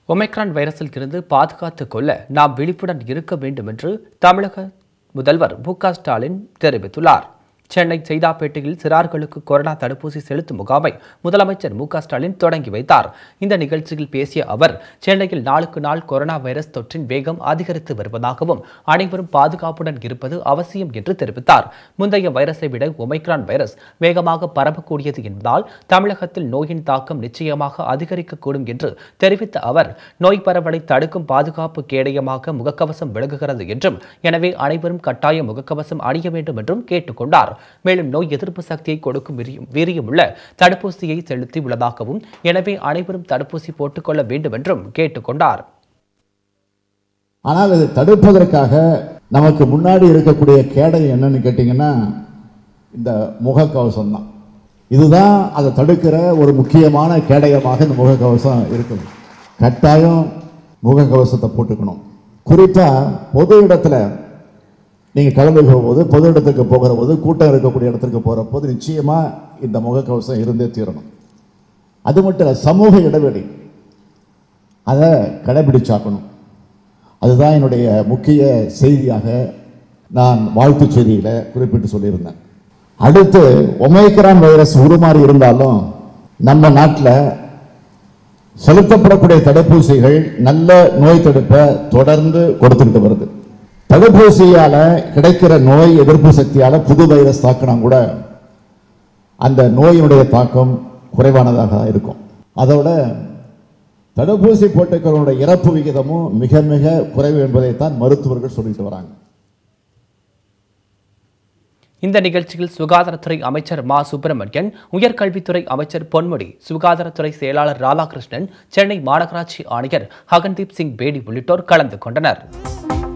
Omicron வைரஸில் இருந்து பாதுகாத்துக் கொள்ள நாம் விழிப்புடன் இருக்க வேண்டும் என்று தமிழக முதல்வர் மு க ஸ்டாலின் தெரிவித்துள்ளார் சென்னை செய்தாப்பேட்டையில் சிறார்களுக்கு கொரோனா தடுப்பூசி செலுத்தும் முகாமை முதலமைச்சர் மு க ஸ்டாலின் தொடங்கி வைத்தார் இந்த நிகழ்ச்சியில் பேசிய அவர் சென்னையில் நாளுக்கு நாள் கொரோனா வைரஸ் தொற்றின் வேகம் அதிகரித்து வருவதாகவும் அனைவரும் பாதுகாப்புடன் இருப்பது அவசியம் என்று தெரிவித்தார் முந்தைய வைரஸை விட ஒமைக்ரான் வைரஸ் வேகமாக பரவக்கூடியது என்பதால் தமிழகத்தில் நோயின் தாக்கம் நிச்சயமாக அதிகரிக்கக்கூடும் என்று தெரிவித்த அவர் நோய் பரவலை தடுக்கும் பாதுகாப்பு கேடயமாக முகக்கவசம் விளங்குகிறது என்றும் எனவே அனைவரும் கட்டாய முகக்கவசம் அணிய வேண்டும் என்றும் கேட்டுக்கொண்டார் மேலும் நோய் எதிர்ப்பு சக்தியை கொடுக்கும் வீரியம் வீரியமுள்ள தடுப்பூசியை செலுத்தி உள்ளதாகவும் எனவே அனைவரும் தடுப்பூசி போட்டுக்கொள்ள வேண்டும் என்றும் கேட்டுக்கொண்டார் ஆனால் அதை தடுப்பதற்காக நமக்கு முன்னாடி இருக்கக்கூடிய கேடயம் என்னன்னு கேட்டிங்கன்னா இந்த முகக்கவசம் தான் இதுதான் அதை தடுக்கிற ஒரு முக்கியமான கேடயமாக இந்த முகக்கவசம் இருக்குது கட்டாயம் முகக்கவசத்தை போட்டுக்கணும் குறிப்பாக பொது இடத்துல நீங்கள் கிளம்பி போகும்போது பொது இடத்துக்கு போகிற போது கூட்டம் இருக்கக்கூடிய இடத்துக்கு போகிற போது நிச்சயமாக இந்த முகக்கவசம் இருந்தே தீரணும் அது மட்டும் இல்லை சமூக இடைவெளி அதை கடைபிடிச்சாக்கணும் அதுதான் என்னுடைய முக்கிய செய்தியாக நான் வாழ்த்துச் செய்தியில் குறிப்பிட்டு சொல்லியிருந்தேன் அடுத்து ஒமைக்ரான் வைரஸ் உருமாறி இருந்தாலும் நம்ம நாட்டில் செலுத்தப்படக்கூடிய தடுப்பூசிகள் நல்ல நோய் தடுப்பை தொடர்ந்து கொடுத்துக்கிட்டு வருது தடுப்பூசியால கிடைக்கிற நோய் எதிர்ப்பு சக்தியால புது வைரஸ் தாக்கினா கூட அந்த நோயினுடைய தாக்கம் குறைவானதாக இருக்கும் அதோட தடுப்பூசி போட்டுக்கிறவனுடைய இறப்பு விகிதமும் மிக மிக குறைவு என்பதைத்தான் மருத்துவர்கள் சொல்லிட்டு வராங்க இந்த நிகழ்ச்சியில் சுகாதாரத்துறை அமைச்சர் மா சுப்பிரமணியன் உயர்கல்வித்துறை அமைச்சர் பொன்முடி சுகாதாரத்துறை செயலாளர் ராதாகிருஷ்ணன் சென்னை மாநகராட்சி ஆணையர் ஹகன்தீப் சிங் பேடி உள்ளிட்டோர் கலந்து கொண்டனர்